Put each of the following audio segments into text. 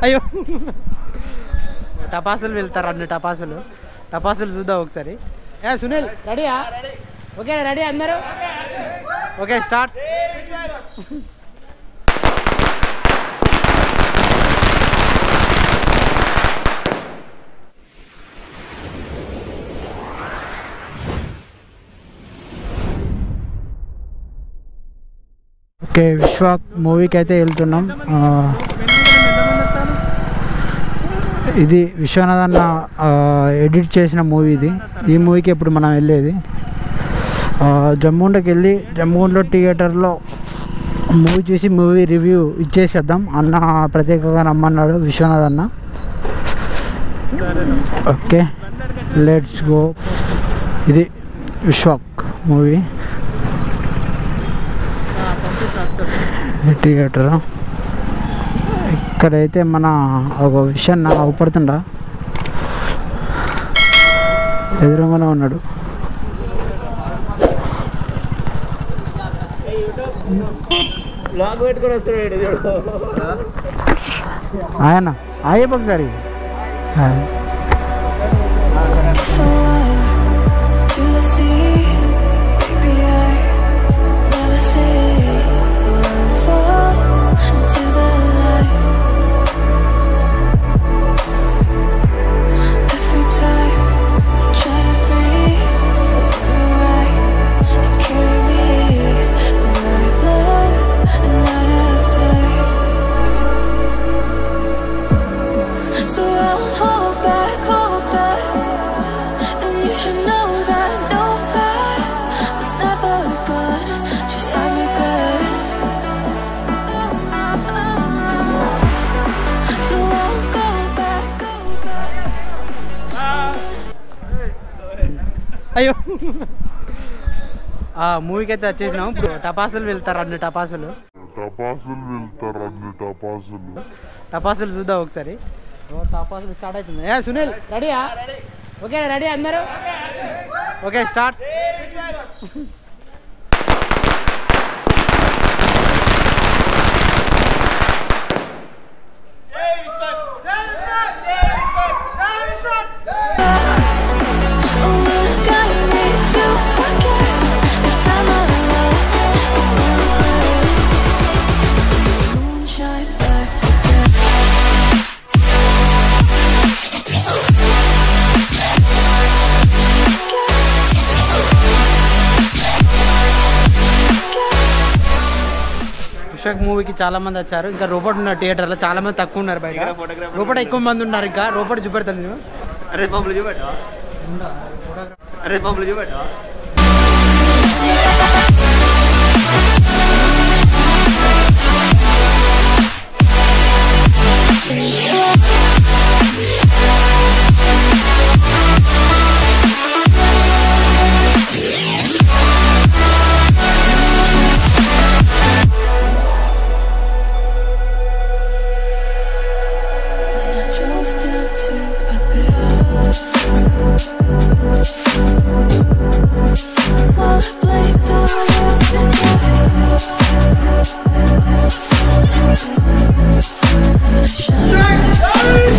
అయ్యో టపాసులు వెళ్తారు అన్ని టపాసులు టపాసులు చూద్దాం ఒకసారి ఏ సునీల్ రెడీయా ఓకే రెడీ అందరూ ఓకే స్టార్ట్ ఓకే విశ్వ మూవీకి అయితే వెళ్తున్నాం ఆ, ఇది విశ్వనాథ్ అన్న ఆ, ఎడిట్ చేసిన మూవీ ఇది ఈ మూవీకి ఇప్పుడు మనం వెళ్ళేది ఆ, జమ్మూండకి వెళ్ళి జమ్మూండ్లో థియేటర్లో మూవీ చూసి మూవీ రివ్యూ ఇచ్చేసేద్దాం అన్న ప్రత్యేకంగా రమ్మన్నాడు విశ్వనాథ్ అన్న ఓకే లెట్స్ గో ఇది విశ్వాక్ మూవీ థియేటర్ ఇక్కడైతే మన ఒక విషయం నా అవపడుతుండ ఎదురుగానే ఉన్నాడు ఆయన అయ్యే ఒకసారి hi. to the sea. Maybe I never say fall into the light. Every time I try to breathe, but you're right. You carry me when I've loved and I have died. So I won't hold back, hold back. And you should know that, know that what's never good just have regrets. So I won't go back, go back. అయ్యో ఆ మూవీకి అయితే వచ్చేసినాం ఇప్పుడు టపాసులు వెళ్తారు అన్ని టపాసులు టపాసులు వెళ్తారు అన్ని టపాసులు టపాసులు చూద్దాం ఒకసారి ఓ టపాసులు స్టార్ట్ అవుతుంది ఏ సునీల్ రెడీయా ఓకే రెడీ అందరూ okay start Oh, what I gotta need to forget the time I lost in my words. Moonshine back again. Visakha మూవీకి చాలా మంది వచ్చారు ఇంకా రోబోట్ ఉన్న థియేటర్లో చాలా మంది తక్కువ ఉన్నారు బయట రోబోట్ ఎక్కువ మంది ఉన్నారు ఇంకా రోబోట్ చూపెడతాను నేను అరే పంపులు చూపెట్టా అరే పంపులు చూపెట్టా When I drove down to Abyss While I blame the world and Then I shine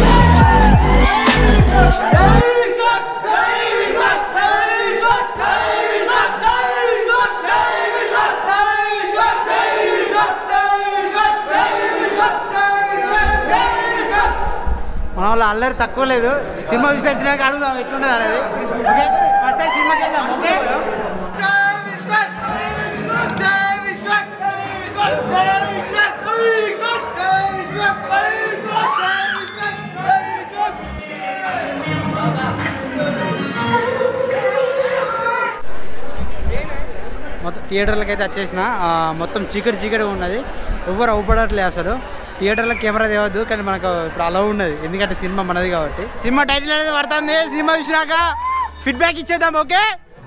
మన వాళ్ళు అల్లరి తక్కువ లేదు సినిమా చూసేసినాక అడుగుదాం ఎట్లుండదు అనేది ఓకే ఫస్ట్ టైం సినిమాకి వెళ్దాం ఓకే మొత్తం థియేటర్లకి అయితే వచ్చేసిన ఆ, మొత్తం చీకటి చీకటి ఉన్నది ఎవరు అవ్వపడట్లేదు అసలు థియేటర్లో కెమెరా తేవద్దు కానీ మనకు ఇప్పుడు అలా ఉన్నది ఎందుకంటే సినిమా మనది కాబట్టి సినిమా టైటిల్ అనేది పడుతుంది సినిమా చూసినాక ఫీడ్బ్యాక్ ఇచ్చేద్దాం okay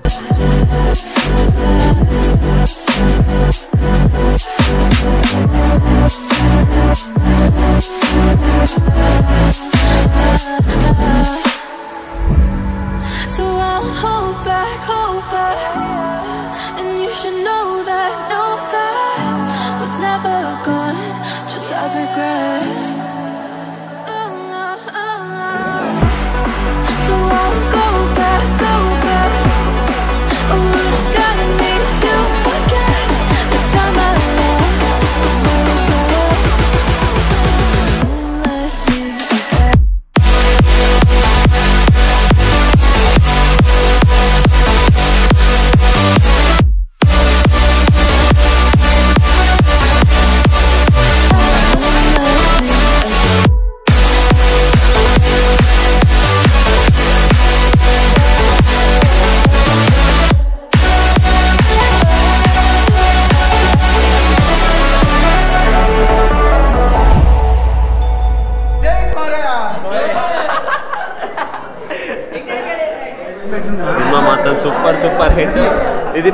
So I won't hold back, hold back And you should know that, know that What's never gone, just have regrets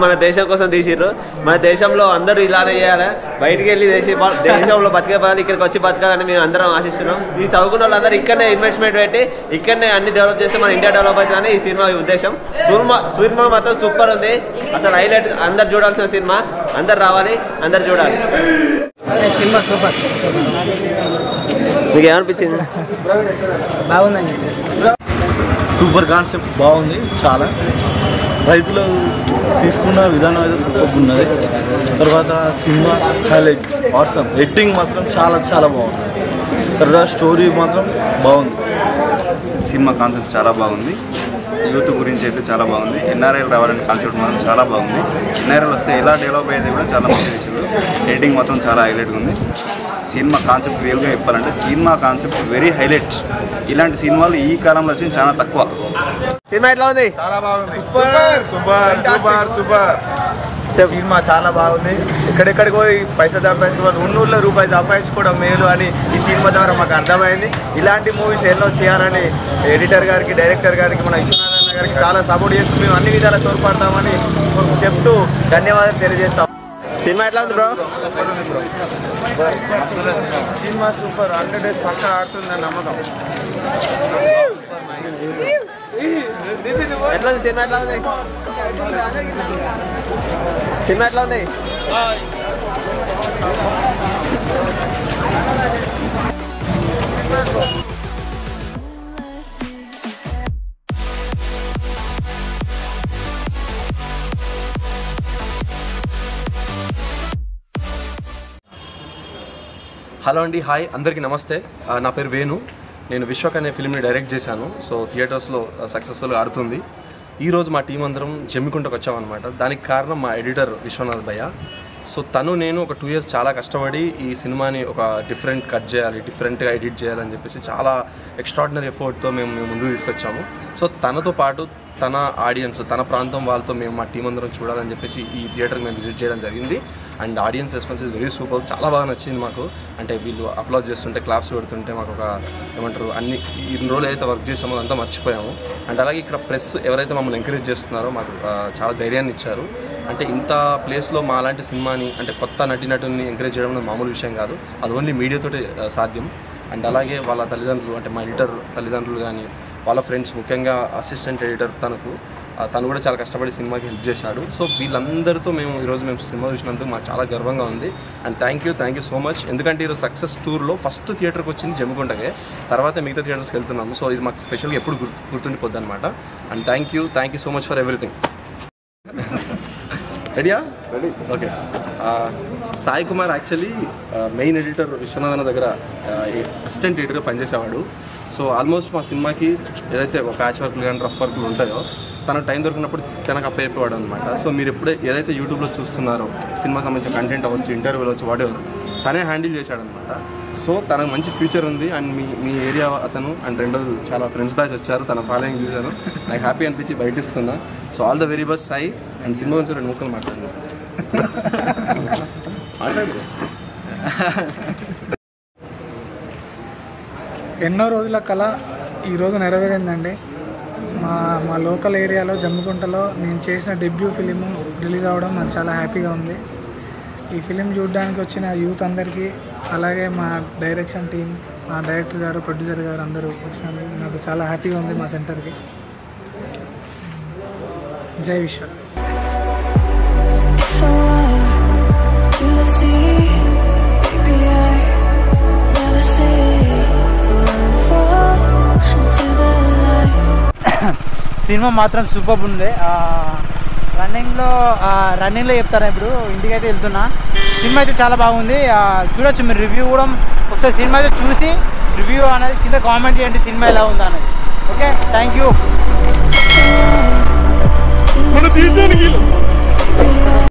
మన దేశం కోసం తీసిర్రు మన దేశంలో అందరూ ఇలానే చేయాలి బయటికి వెళ్ళి దేశ దేశంలో బతికే బదులు ఇక్కడికి వచ్చి బతకాలని మేము అందరం ఆశిస్తున్నాం ఈ చదువుకున్న వాళ్ళందరూ ఇక్కడనే ఇన్వెస్ట్మెంట్ పెట్టి ఇక్కడనే అన్ని డెవలప్ చేస్తే మన ఇండియా డెవలప్ అవుతుందని ఈ సినిమా ఉద్దేశం సినిమా సినిమా మాత్రం సూపర్ ఉంది అసలు హైలైట్ అందరు చూడాల్సిన సినిమా అందరు రావాలి అందరు చూడాలి సినిమా సూపర్ మీకు ఏమనిపించింది బాగుందని సూపర్ కాన్సెప్ట్ బాగుంది చాలా రైతులు తీసుకున్న విధానం అయితే సూపర్ ఉన్నది తర్వాత సినిమా హైలైట్ ఆర్సమ్ ఎడిటింగ్ మాత్రం చాలా చాలా బాగుంది తర్వాత స్టోరీ మాత్రం బాగుంది సినిమా కాన్సెప్ట్ చాలా బాగుంది యూత్ గురించి అయితే చాలా బాగుంది ఎన్ఆర్ఐలు రావాలనే కాన్సెప్ట్ మాత్రం చాలా బాగుంది ఎన్ఆర్ఐలు వస్తే ఎలా డెవలప్ అయ్యేది కూడా చాలా మంచి విషయాలు ఎడిటింగ్ మాత్రం చాలా హైలైట్గా ఉంది సినిమా కాన్సెప్ట్ రియల్గా చెప్పాలంటే సినిమా కాన్సెప్ట్ వెరీ హైలైట్ ఇలాంటి సినిమాలు ఈ కాలంలో వచ్చి చాలా తక్కువ సినిమా ఎట్లా ఉంది చాలా బాగుంది సూపర్ సూపర్ సూపర్ సూపర్ సినిమా చాలా బాగుంది ఎక్కడెక్కడికి పోయి పైసలు సంపాదించుకోవాలి ఉన్నూరులో రూపాయి సంపాదించుకోవడం మేలు అని ఈ సినిమా ద్వారా మాకు అర్థమైంది ఇలాంటి మూవీస్ ఎన్నో తీయాలని ఎడిటర్ గారికి డైరెక్టర్ గారికి మన విశ్వనాథన్ గారికి చాలా సపోర్ట్ చేస్తూ మేము అన్ని విధాలా తోడ్పడతామని చెప్తూ ధన్యవాదాలు తెలియజేస్తాం సినిమా ఎట్లా ఉంది బ్రో సినిమా సూపర్ హండ్రెడ్ డేస్ పక్క ఆడుతుందని నమ్మకం ఎట్లా ఉంది సినిమా ఎట్లా ఉంది సినిమా ఎట్లా ఉంది హలో అండి హాయ్ అందరికీ నమస్తే ఆ, నా పేరు వేణు నేను విశ్వక్ అనే ఫిల్మ్ని డైరెక్ట్ చేశాను సో థియేటర్స్లో సక్సెస్ఫుల్గా ఆడుతుంది ఈరోజు మా టీం అందరం జమ్మికుంటకు వచ్చామన్నమాట దానికి కారణం మా ఎడిటర్ విశ్వనాథ్ భయ్య సో తను నేను ఒక టూ ఇయర్స్ చాలా కష్టపడి ఈ సినిమాని ఒక డిఫరెంట్ కట్ చేయాలి డిఫరెంట్గా ఎడిట్ చేయాలని చెప్పేసి చాలా ఎక్స్ట్రాడినరీ ఎఫర్ట్తో మేము మేము ముందుకు తీసుకొచ్చాము సో తనతో పాటు తన ఆడియన్స్ తన ప్రాంతం వాళ్ళతో మేము మా టీం అందరం చూడాలని చెప్పేసి ఈ థియేటర్కి మేము విజిట్ చేయడం జరిగింది and audience response is very super చాలా బాగా నచ్చింది మాకు అంటే వీళ్ళు అప్లోడ్ చేస్తుంటే క్లాప్స్ పెడుతుంటే మాకు ఒక ఏమంటారు అన్ని ఇన్ని రోజులు ఏదైతే వర్క్ చేసామో అంతా మర్చిపోయాము అండ్ అలాగే ఇక్కడ ప్రెస్ ఎవరైతే మమ్మల్ని ఎంకరేజ్ చేస్తున్నారో మాకు ఆ, చాలా ధైర్యాన్ని ఇచ్చారు అంటే ఇంత ప్లేస్లో మా లాంటి సినిమాని అంటే కొత్త నటీనటుని ఎంకరేజ్ చేయడం అనేది మామూలు విషయం కాదు అది ఓన్లీ మీడియాతోటే ఆ, సాధ్యం అండ్ అలాగే వాళ్ళ తల్లిదండ్రులు అంటే మా ఎడిటర్ తల్లిదండ్రులు కానీ వాళ్ళ ఫ్రెండ్స్ ముఖ్యంగా అసిస్టెంట్ ఎడిటర్ తనకు ఆ, తను కూడా చాలా కష్టపడి సినిమాకి హెల్ప్ చేశాడు సో వీళ్ళందరితో మేము ఈరోజు మేము సినిమా చూసినందుకు మాకు చాలా గర్వంగా ఉంది and thank you thank you so much ఎందుకంటే ఈరోజు సక్సెస్ టూర్లో ఫస్ట్ థియేటర్కి వచ్చింది జమ్మికుంటకే తర్వాత మిగతా థియేటర్స్కి వెళ్తున్నాము సో ఇది మాకు స్పెషల్గా ఎప్పుడు గుర్తు గుర్తుండిపోద్ది అనమాట and thank you thank you so much for everything రెడీయా ready okay Sai Kumar actually main editor Viswanathan దగ్గర అసిస్టెంట్ ఎడిటర్గా పనిచేసేవాడు సో ఆల్మోస్ట్ మా సినిమాకి ఏదైతే ఒక ప్యాచ్ వర్క్లు కానీ రఫ్ వర్క్లు ఉంటాయో తన టైం దొరికినప్పుడు తనకు అప్పయిపోవాడు అనమాట సో మీరు ఎప్పుడే ఏదైతే యూట్యూబ్లో చూస్తున్నారో సినిమా సంబంధించిన కంటెంట్ అవ్వచ్చు ఇంటర్వ్యూలు అవ్వచ్చు వాట్ ఎవరు తనే హ్యాండిల్ చేశాడనమాట సో తనకు మంచి ఫ్యూచర్ ఉంది అండ్ మీ మీ ఏరియా అతను అండ్ రెండోది చాలా ఫ్రెండ్స్ బ్యాచ్ వచ్చారు తన ఫాలోయింగ్ చూశాను నాకు హ్యాపీ అనిపించి బయట ఇస్తున్నా so all the very best Sai and సినిమా గురించి రెండు ముక్కలు మాట్లాడు మాట్లాడు ఎన్నో రోజుల కళ ఈరోజు నెరవేరిందండి మా మా లోకల్ ఏరియాలో జమ్మికుంటలో నేను చేసిన డెబ్యూ ఫిలిం రిలీజ్ అవ్వడం నాకు చాలా హ్యాపీగా ఉంది ఈ ఫిలిం చూడడానికి వచ్చిన యూత్ అందరికీ అలాగే మా డైరెక్షన్ టీం మా డైరెక్టర్ గారు ప్రొడ్యూసర్ గారు అందరూ వచ్చినందుకు నాకు చాలా హ్యాపీగా ఉంది మా సెంటర్కి జై విశ్వ If I were to the sea, maybe I never say fall into the light. సినిమా మాత్రం సూపర్ ఉంది ఆ, రన్నింగ్లో ఆ, రన్నింగ్లో చెప్తాను ఇప్పుడు ఇంటికైతే వెళ్తున్నా సినిమా అయితే చాలా బాగుంది ఆ, చూడొచ్చు మీరు రివ్యూ కూడా ఒకసారి సినిమా అయితే చూసి రివ్యూ అనేది కింద కామెంట్ చేయండి సినిమా ఎలా ఉందా అనేది okay thank you To the sea, maybe I